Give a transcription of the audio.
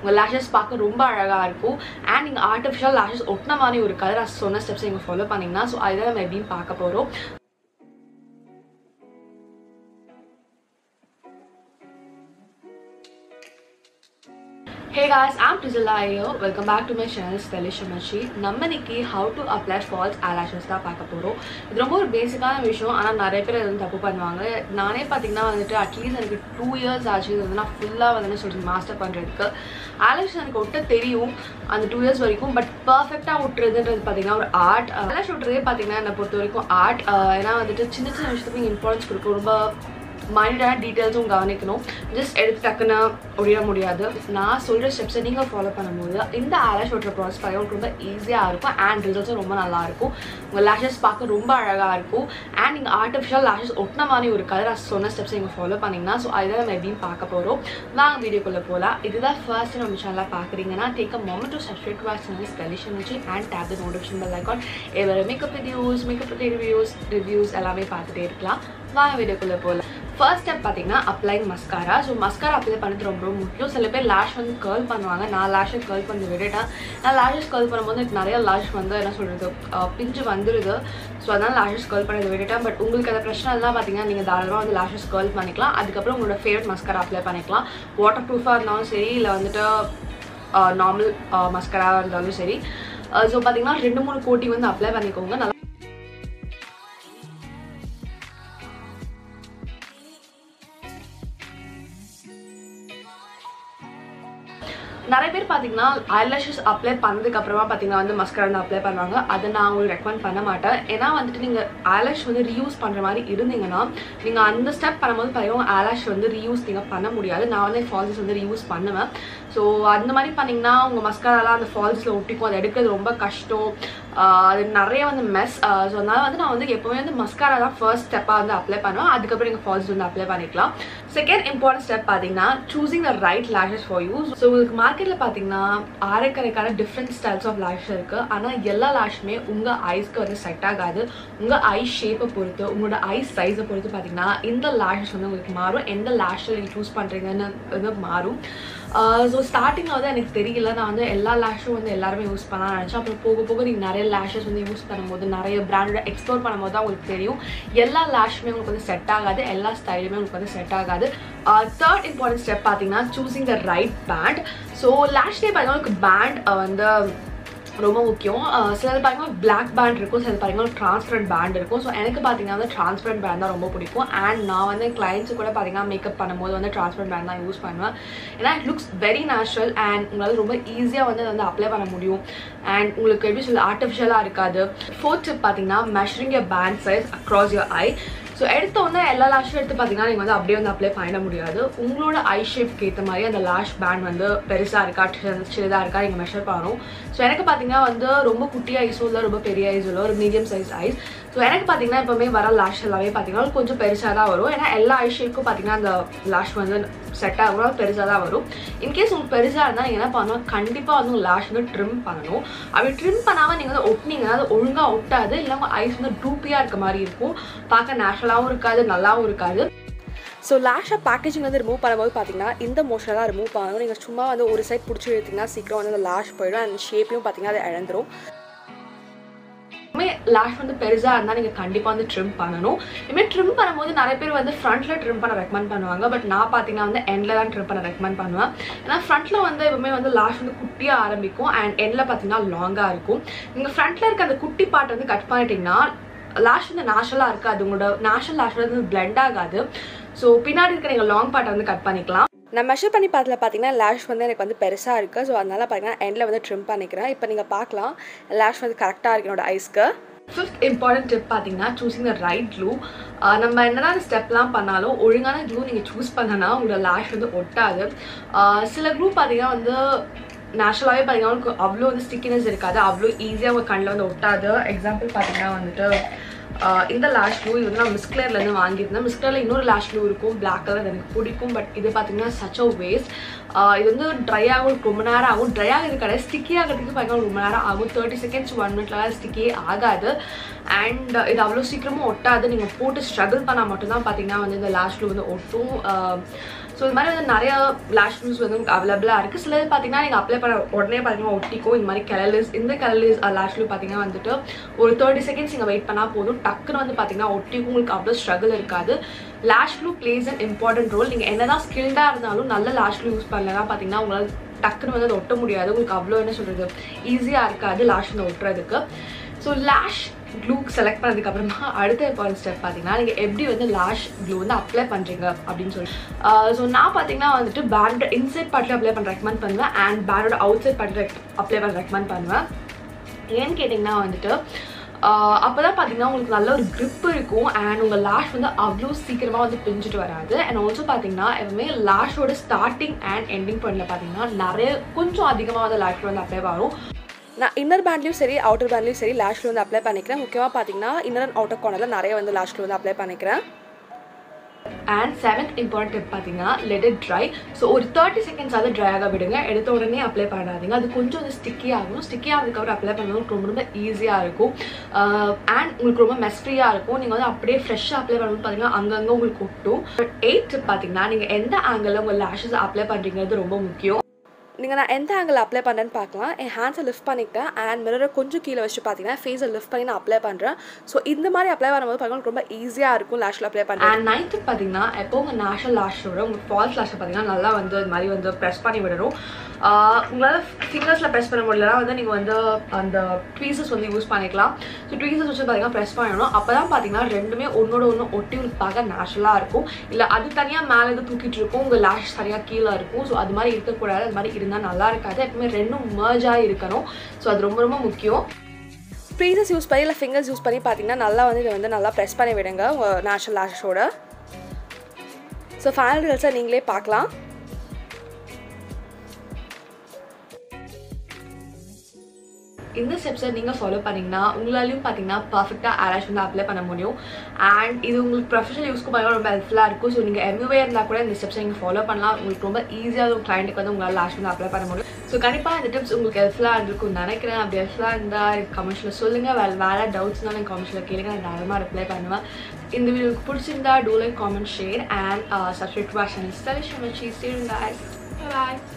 உங்கள் லேஷஸ் பார்க்க ரொம்ப அழகாக இருக்கும் அண்ட் நீங்கள் ஆர்டிஃபிஷியல் லேஷஸ் ஒட்டின மாதிரி ஒரு கலர் நான் சொன்ன ஸ்டெப்ஸ் நீங்கள் ஃபாலோ பண்ணிங்கன்னா ஸோ அதுதான் நம்ம எப்படின்னு பார்க்க போகிறோம் ஹே guys I'm Priscilla here welcome back to my channel Stylish Amachi நம்ம இன்னைக்கு how to apply false eyelashes தான் பார்க்க போகிறோம் இது ரொம்ப ஒரு பேசிக்கான விஷயம் ஆனால் நிறைய பேர் இது வந்து தப்பு பண்ணுவாங்க நானே பார்த்தீங்கன்னா வந்துட்டு அட்லீஸ்ட் எனக்கு டூ இயர்ஸ் ஆச்சு இது வந்து நான் ஃபுல்லாக வந்து என்ன சொல்கிறது மாஸ்டர் பண்ணுறதுக்கு ஐலாஷ் எனக்கு ஒட்ட தெரியும் அந்த டூ இயர்ஸ் வரைக்கும் பட் பர்ஃபெக்டாக விட்டுறதுன்றது பார்த்தீங்கன்னா ஒரு ஆர்ட் ஐலாஷ் விட்டுறதே பார்த்தீங்கன்னா என்னை பொறுத்த வரைக்கும் ஆர்ட் ஏன்னா வந்துட்டு சின்ன சின்ன விஷயத்துக்கு இம்பார்ட்டன்ஸ் கொடுக்கும் ரொம்ப மைல்டான டீட்டெயில்ஸும் கவனிக்கணும் ஜஸ்ட் எடுத்து டக்குன்னு ஒழிய முடியாது நான் சொல்கிற ஸ்டெப்ஸை நீங்கள் ஃபாலோ பண்ணும்போது இந்த ஐலாஷ் ஓட்டுற ப்ராசஸ் பார்த்தீங்கன்னா உங்களுக்கு ரொம்ப ஈஸியாக இருக்கும் அண்ட் ரிசல்ட்ஸும் ரொம்ப நல்லா இருக்கும் உங்கள் லேஷஸ் பார்க்க ரொம்ப அழகாக இருக்கும் அண்ட் நீங்கள் ஆர்டிஃபிஷியல் லேஷஸ் ஒட்டின மாதிரி ஒரு கலர் நான் சொன்ன ஸ்டெப்ஸ் நீங்கள் ஃபாலோ பண்ணிங்கன்னா ஸோ அதுதான் நம்ம எப்படின்னு பார்க்க போகிறோம் வாங்க வீடியோக்குள்ளே போகலாம் இதுதான் ஃபர்ஸ்ட் நம்ம சேனலாக பார்க்குறீங்கன்னா take a moment to subscribe to our channel ஸ்பெலிஷன் வச்சு and tap the notification bell icon எவ்வளோ makeup videos makeup reviews reviews எல்லாமே பார்த்துட்டே இருக்கலாம் வாங்க வீடியோக்குள்ளே போகலாம் ஃபர்ஸ்ட் ஸ்டெப் பார்த்தீங்கன்னா applying mascara so mascara apply பண்ணுறது ரொம்ப ரொம்ப முக்கியம் சில பேர் லேஷ் வந்து கேர்ள் பண்ணுவாங்க நான் லேஷை கேர்ள் பண்ணி விட்டுட்டேன் நான் லேஷஸ் கேர்ள் பண்ணும்போது எனக்கு நிறைய லேஷ் வந்து என்ன சொல்கிறது பிஞ்சு வந்துடுது ஸோ அதனால் லேஷஸ் கேர்ள் பண்ணதை விட்டுட்டேன் பட் உங்களுக்கு அந்த பிரச்சனை எல்லாம் பார்த்தீங்கன்னா நீங்கள் தாராளமாக வந்து லேஷஸ் கேர்ள் பண்ணிக்கலாம் அதுக்கப்புறம் உங்களோட ஃபேவரட் மஸ்காரா அப்ளை பண்ணிக்கலாம் வாட்டர் ப்ரூஃபாக இருந்தாலும் சரி இல்லை வந்துட்டு நார்மல் மஸ்கராவாக இருந்தாலும் சரி ஸோ பார்த்தீங்கன்னா ரெண்டு மூணு கோட்டி வந்து அப்ளை பண்ணிக்கோங்க நல்லா நிறைய பேர் பார்த்தீங்கன்னா ஐலாஷஸ் அப்ளை பண்ணதுக்கு அப்புறமா பார்த்தீங்கன்னா வந்து மஸ்கரா வந்து அப்ளை பண்ணுவாங்க அதை நான் உங்களுக்கு ரெக்கமெண்ட் பண்ண மாட்டேன் ஏன்னா வந்துட்டு நீங்கள் ஐலாஷ் வந்து ரீயூஸ் பண்ணுற மாதிரி இருந்தீங்கன்னா நீங்கள் அந்த ஸ்டெப் பண்ணும்போது பார்த்தீங்கன்னா ஐலாஷ் வந்து ரீயூஸ் நீங்கள் பண்ண முடியாது நான் வந்து ஃபால்ஸஸ் வந்து ரீயூஸ் பண்ணுவேன் ஸோ அந்த மாதிரி பண்ணிங்கன்னா உங்கள் மஸ்கராலாம் அந்த ஃபால்ஸில் ஒட்டிக்கும் அதை எடுக்கிறது ரொம்ப கஷ்டம் அது நிறைய வந்து மெஸ் ஸோ அதனால் வந்து நான் வந்து எப்போவுமே வந்து மஸ்காரா தான் ஃபர்ஸ்ட் ஸ்டெப்பாக வந்து அப்ளை பண்ணுவேன் அதுக்கப்புறம் நீங்கள் ஃபால்ஸ் வந்து அப்ளை பண்ணிக்கலாம் செகண்ட் இம்பார்ட்டன்ட் ஸ்டெப் பார்த்தீங்கன்னா choosing the right lashes for you so உங்களுக்கு மார்க்கெட்டில் பார்த்தீங்கன்னா ஆரைக்கரைக்கான டிஃப்ரெண்ட் ஸ்டைல்ஸ் ஆஃப் லேஷ் இருக்குது ஆனால் எல்லா லேஷுமே உங்கள் ஐஸ்க்கு வந்து செட் ஆகாது உங்கள் ஐ ஷேப்பை பொறுத்து உங்களோட ஐ சைஸை பொறுத்து பார்த்தீங்கன்னா இந்த லேஷஸ் வந்து உங்களுக்கு மாறும் எந்த லேஷில் நீங்கள் சூஸ் பண்ணுறீங்கன்னு வந்து மாறும் ஸோ ஸ்டார்டிங்கில் வந்து எனக்கு தெரியல நான் வந்து எல்லா லேஷும் வந்து எல்லாருமே யூஸ் பண்ண நினச்சேன் அப்புறம் போக போக நீங்கள் நிறைய லேஷஸ் வந்து யூஸ் பண்ணும்போது நிறைய பிராண்டோட எக்ஸ்ப்ளோர் பண்ணும்போது தான் உங்களுக்கு தெரியும் எல்லா லேஷுமே உங்களுக்கு வந்து செட் ஆகாது எல்லா ஸ்டைலுமே உங்களுக்கு வந்து செட் ஆகாது தேர்ட் இம்பார்ட்டன்ட் ஸ்டெப் பார்த்தீங்கன்னா choosing the right band so லேஷ்லேயே பார்த்தீங்கன்னா உங்களுக்கு பேண்ட் வந்து ரொம்ப முக்கியம் சிலது பார்த்தீங்கன்னா பிளாக் பேண்ட் இருக்கும் சிலது பார்த்தீங்கன்னா ட்ரான்ஸ்பரண்ட் பேண்ட் இருக்கும் ஸோ எனக்கு பார்த்தீங்கன்னா வந்து ட்ரான்ஸ்பரண்ட் பேண்ட் தான் ரொம்ப பிடிக்கும் அண்ட் நான் வந்து கிளைண்ட்ஸு கூட பார்த்தீங்கன்னா மேக்கப் பண்ணும்போது வந்து ட்ரான்ஸ்பரண்ட் பேண்ட் தான் யூஸ் பண்ணுவேன் ஏன்னா it looks very natural and உங்களால் ரொம்ப ஈஸியாக வந்து வந்து அப்ளை பண்ண முடியும் அண்ட் உங்களுக்கு எப்படி சொல்ல ஆர்டிஃபிஷியலாக இருக்காது ஃபோர்த் ஸ்டெப் பார்த்தீங்கன்னா measuring your band size across your eye so எடுத்த உடனே எல்லா லேஷும் எடுத்து பார்த்தீங்கன்னா நீங்கள் வந்து அப்படியே வந்து அப்ளை பண்ண முடியாது உங்களோட ஐ ஷேப்க்கு ஏற்ற மாதிரி அந்த லேஷ் பேண்ட் வந்து பெருசாக இருக்கா சின்னதாக இருக்கா நீங்கள் மெஷர் பண்ணணும் ஸோ எனக்கு பார்த்தீங்கன்னா வந்து ரொம்ப குட்டி ஐஸும் இல்லை ரொம்ப பெரிய ஐஸும் இல்லை ஒரு மீடியம் சைஸ் ஐஸ் ஸோ எனக்கு பார்த்தீங்கன்னா எப்போவுமே வர லேஷ் எல்லாமே பார்த்தீங்கன்னா கொஞ்சம் பெருசாக தான் வரும் ஏன்னா எல்லா ஐ ஷேப்புக்கும் பார்த்தீங்கன்னா அந்த லேஷ் வந்து செட் ஆகும் பெருசாக தான் வரும் இன்கேஸ் உங்களுக்கு பெருசாக இருந்தால் நீங்கள் என்ன பண்ணணும் கண்டிப்பாக வந்து உங்கள் லேஷ் வந்து ட்ரிம் பண்ணணும் அப்படி ட்ரிம் பண்ணாமல் நீங்கள் வந்து ஒட்டினீங்கன்னா அது ஒழுங்காக ஒட்டாது இல்லை உங்கள் ஐஸ் வந்து டூப்பியாக இருக்க மாதிரி இருக்கும் பார்க்க நேச்சுரலாகவும் இருக்காது நல்லாவும் இருக்காது ஸோ லேஷை பேக்கேஜிங் வந்து ரிமூவ் பண்ணும்போது பார்த்தீங்கன்னா இந்த மோஷனில் தான் ரிமூவ் பண்ணணும் நீங்கள் சும்மா வந்து ஒரு சைட் பிடிச்சி எடுத்திங்கன்னா சீக்கிரம் வந்து அந்த லேஷ் போயிடும் அண்ட் ஷேப்பையும் பார்த்தீங்கன்னா அது இழந்துரும் லேஷ் வந்து பெருசாக இருந்தால் நீங்கள் கண்டிப்பாக வந்து ட்ரிம் பண்ணணும் இதுமாதிரி ட்ரிம் பண்ணும்போது நிறைய பேர் வந்து ஃப்ரண்ட்டில் ட்ரிம் பண்ண ரெக்கமெண்ட் பண்ணுவாங்க பட் நான் பார்த்தீங்கன்னா வந்து எண்டில் தான் ட்ரிம் பண்ண ரெக்கமெண்ட் பண்ணுவேன் ஏன்னா ஃப்ரண்ட்டில் வந்து எப்பவுமே வந்து லேஷ் வந்து குட்டியாக ஆரம்பிக்கும் அண்ட் எண்டில் பார்த்தீங்கன்னா லாங்காக இருக்கும் நீங்கள் ஃப்ரண்ட்டில் இருக்க அந்த குட்டி பார்ட் வந்து கட் பண்ணிட்டீங்கன்னா லேஷ் வந்து நேச்சுரலாக இருக்காது உங்களோட நேச்சுரல் லேஷ் வந்து பிளெண்ட் ஆகாது ஸோ பின்னாடி இருக்க நீங்கள் லாங் பார்ட்டை வந்து கட் பண்ணிக்கலாம் நான் மெஷர் பண்ணி பார்த்ததுல பார்த்தீங்கன்னா லேஷ் வந்து எனக்கு வந்து பெருசாக இருக்குது ஸோ அதனால் பார்த்தீங்கன்னா எண்டில் வந்து ட்ரிம் பண்ணிக்கிறேன் இப்போ நீங்கள் பார்க்கலாம் லேஷ் வந்து கரெக்டாக இருக்கு என்னோட ஐஸ்க்கு ஃபிஃப்த் இம்பார்ட்டன்ட் டிப் பார்த்தீங்கன்னா சூஸிங் த ரைட் க்ளூ நம்ம என்னதான் ஸ்டெப்லாம் பண்ணாலும் ஒழுங்கான க்ளூ நீங்கள் சூஸ் பண்ணனா உங்களோட லேஷ் வந்து ஒட்டாது சில க்ளூ பார்த்தீங்கன்னா வந்து நேச்சுரலாகவே பார்த்தீங்கன்னா அவ்வளோ வந்து ஸ்டிக்கினஸ் இருக்காது அவ்வளோ ஈஸியாக உங்கள் கண்ணில் வந்து ஒட்டாது எக்ஸாம்பிள் பார்த்தீங்கன்னா வந்துட்டு இந்த லேஷ் க்ளூ இது வந்து நான் மிஸ்கிளர்லேருந்து வாங்கியிருந்தேன் மிஸ்கிளரில் இன்னொரு லேஷ் க்ளூ இருக்கும் பிளாக் கலர் எனக்கு பிடிக்கும் பட் இது பார்த்தீங்கன்னா சச் அ வேஸ்ட் இது வந்து ட்ரை ஆகும் ரொம்ப நேரம் ஆகும் ட்ரை ஆகிறது கிடையாது ஸ்டிக்கி ஆகிறதுக்கு பார்த்தீங்கன்னா ரொம்ப நேரம் ஆகும் தேர்ட்டி செகண்ட்ஸ் ஒன் மினிட்லாம் ஸ்டிக்கியே ஆகாது அண்ட் இது அவ்வளோ சீக்கிரமும் ஒட்டாது நீங்கள் போட்டு ஸ்ட்ரகிள் பண்ணால் மட்டும்தான் பார்த்தீங்கன்னா வந்து இந்த லேஷ் க்ளூ வந்து ஒட்டும் ஸோ இது மாதிரி வந்து நிறைய லேஷ் க்ளூஸ் வந்து உங்களுக்கு அவைலபிளாக இருக்குது சிலது பார்த்தீங்கன்னா நீங்கள் அப்ளை பண்ண உடனே பார்த்தீங்கன்னா ஒட்டிக்கும் இந்த மாதிரி கலர்லிஸ் இந்த கலர்லிஸ் லேஷ் க்ளூ பார்த்தீங்கன்னா வந்துட்டு ஒரு தேர்ட்டி செகண்ட்ஸ் நீங்கள் வெயிட் பண்ணால் போதும் டக்குன்னு வந்து பார்த்தீங்கன்னா ஒட்டிக்கும் உங்களுக்கு அவ்வளோ ஸ்ட்ரகிள் இருக்காது lash glue plays an important role நீங்கள் என்னதான் ஸ்கில்டாக இருந்தாலும் நல்ல லேஷ் க்ளூ யூஸ் பண்ணலன்னா பார்த்தீங்கன்னா உங்களால் டக்குன்னு வந்து அதை ஒட்ட முடியாது உங்களுக்கு அவ்வளோ என்ன சொல்கிறது ஈஸியாக இருக்காது லாஷ் வந்து ஒட்டுறதுக்கு ஸோ லேஷ் க்ளூ செலக்ட் பண்ணதுக்கு அப்புறமா அடுத்த இம்பார்ட்டன்ட் ஸ்டெப் பார்த்தீங்கன்னா நீங்கள் எப்படி வந்து லாஷ் க்ளூ வந்து அப்ளை பண்ணுறீங்க அப்படின்னு சொல்லி ஸோ நான் பார்த்தீங்கன்னா வந்துட்டு பேண்டோட இன்சைட் பார்ட்டில் அப்ளை பண்ண ரெக்கமெண்ட் பண்ணுவேன் அண்ட் பேண்டோட அவுட் சைட் பார்ட்டில் அப்ளை பண்ண ரெக்கமெண்ட் பண்ணுவேன் ஏன்னு கேட்டிங்கன்னா வந்துட்டு அப்போ தான் பார்த்தீங்கன்னா உங்களுக்கு நல்ல ஒரு grip இருக்கும் அண்ட் உங்கள் லாஷ் வந்து அவ்வளோ சீக்கிரமாக வந்து பிஞ்சிட்டு வராது அண்ட் ஆல்சோ பார்த்தீங்கன்னா எப்பவுமே லாஷோட ஸ்டார்டிங் அண்ட் எண்டிங் பாயிண்டில் பார்த்தீங்கன்னா நிறைய கொஞ்சம் அதிகமாக வந்து லாஷ் வந்து அப்ளை வரும் நான் இன்னர் பேண்ட்லேயும் சரி அவுட்டர் பேண்ட்லேயும் சரி லேஷ்ல வந்து அப்ளை பண்ணிக்கிறேன் முக்கியமாக பார்த்தீங்கன்னா இன்னர் அண்ட் அவுட்டர் கார்னரில் நிறைய வந்து லேஷ்ல வந்து அப்ளை பண்ணிக்கிறேன் அண்ட் செவன்த் இம்பார்ட்டன்ட் டிப் பார்த்தீங்கன்னா லெட் இட் ட்ரை ஸோ ஒரு தேர்ட்டி செகண்ட்ஸ் ஆகுது ட்ரை ஆக விடுங்க எடுத்த உடனே அப்ளை பண்ணாதீங்க அது கொஞ்சம் வந்து ஸ்டிக்கி ஆகும் ஸ்டிக்கி ஆனதுக்கப்புறம் அப்ளை பண்ணுறது ரொம்ப ரொம்ப ஈஸியாக இருக்கும் அண்ட் உங்களுக்கு ரொம்ப மெஸ் ஃப்ரீயாக இருக்கும் நீங்கள் வந்து அப்படியே ஃப்ரெஷ்ஷாக அப்ளை பண்ணும்போது பார்த்தீங்கன்னா அங்கங்கே உங்களுக்கு ஒட்டும் எயிட் டிப் பார்த்தீங்கன்னா நீங்கள் எந்த ஆங்கிளில் உங்கள் லேஷஸ் அப்ளை பண்ணுறீங்கிறது ரொம்ப முக்கியம் நீங்கள் நான் எந்த ஆங்கிள் அப்ளை பண்ணுறேன்னு பார்க்கலாம் என் ஹேண்ட்ஸை லிஃப்ட் பண்ணிக்கிட்டேன் அண்ட் மிரரை கொஞ்சம் கீழே வச்சு பார்த்தீங்கன்னா ஃபேஸை லிஃப்ட் பண்ணி நான் அப்ளை பண்ணுறேன் ஸோ இந்த மாதிரி அப்ளை பண்ணும்போது பார்த்தீங்கன்னா ரொம்ப ஈஸியாக இருக்கும் லேஷில் அப்ளை பண்ணுறேன் அண்ட் நைட்டு பார்த்தீங்கன்னா எப்போ உங்கள் நேஷனல் லேஷோட உங்கள் ஃபால்ஸ் லேஷை பார்த்தீங்கன்னா நல்லா வந்து இது மாதிரி வந்து ப்ரெஸ் பண்ணி விடணும் உங்களால் ஃபிங்கர்ஸில் ப்ரெஸ் பண்ண முடியலனா வந்து நீங்கள் வந்து அந்த ட்வீசஸ் வந்து யூஸ் பண்ணிக்கலாம் ஸோ ட்வீசஸ் வச்சு பார்த்தீங்கன்னா ப்ரெஸ் பண்ணணும் அப்போ தான் பார்த்தீங்கன்னா ரெண்டுமே ஒன்னோட ஒன்று ஒட்டி உங்களுக்கு பார்க்க நேச்சுரலாக இருக்கும் இல்லை அது தனியாக மேலே இருந்து தூக்கிட்டு இருக்கும் உங்கள் லேஷ் தனியாக கீழே இருக்கும் ஸோ அது மாதிரி இருக்கக்கூடாது அது மாதிரி இருந்தால் நல்லா இருக்காது எப்பவுமே ரெண்டும் மர்ஜாக இருக்கணும் ஸோ அது ரொம்ப ரொம்ப முக்கியம் ப்ரீசஸ் யூஸ் பண்ணி இல்லை ஃபிங்கர்ஸ் யூஸ் பண்ணி பார்த்தீங்கன்னா நல்லா வந்து இதை வந்து நல்லா ப்ரெஸ் பண்ணி விடுங்க உங்கள் நேச்சுரல் லேஷோட ஸோ ஃபைனல் ரிசல்ட்ஸை நீங்களே பார்க்கலாம் இந்த ஸ்டெப்ஸை நீங்கள் ஃபாலோ பண்ணிங்கன்னா உங்களாலையும் பார்த்தீங்கன்னா பர்ஃபெக்டாக ஐலாஷ் வந்து அப்ளை பண்ண முடியும் அண்ட் இது உங்களுக்கு ப்ரொஃபஷனல் யூஸ்க்கு பண்ண ரொம்ப ஹெல்ப்ஃபுல்லாக இருக்கும் ஸோ நீங்கள் எம்யூவே இருந்தால் கூட இந்த ஸ்டெப்ஸை நீங்கள் ஃபாலோ பண்ணலாம் உங்களுக்கு ரொம்ப ஈஸியாக உங்கள் கிளைண்ட்டுக்கு வந்து உங்களால் லாஷ் வந்து அப்ளை பண்ண முடியும் ஸோ கண்டிப்பாக இந்த டிப்ஸ் உங்களுக்கு ஹெல்ப்ஃபுல்லாக இருந்திருக்கும் நினைக்கிறேன் அப்படி ஹெல்ப்ஃபுல்லாக இருந்தால் கமெண்ட்ஸில் சொல்லுங்கள் வேறு வேறு டவுட்ஸ் தான் எனக்கு கமெண்ட்ஸில் கேளுங்க நான் தாராளமாக ரிப்ளை பண்ணுவேன் இந்த வீடியோக்கு பிடிச்சிருந்தா do like comment share and subscribe to channel stylish மச்சி சீருங்க பாய்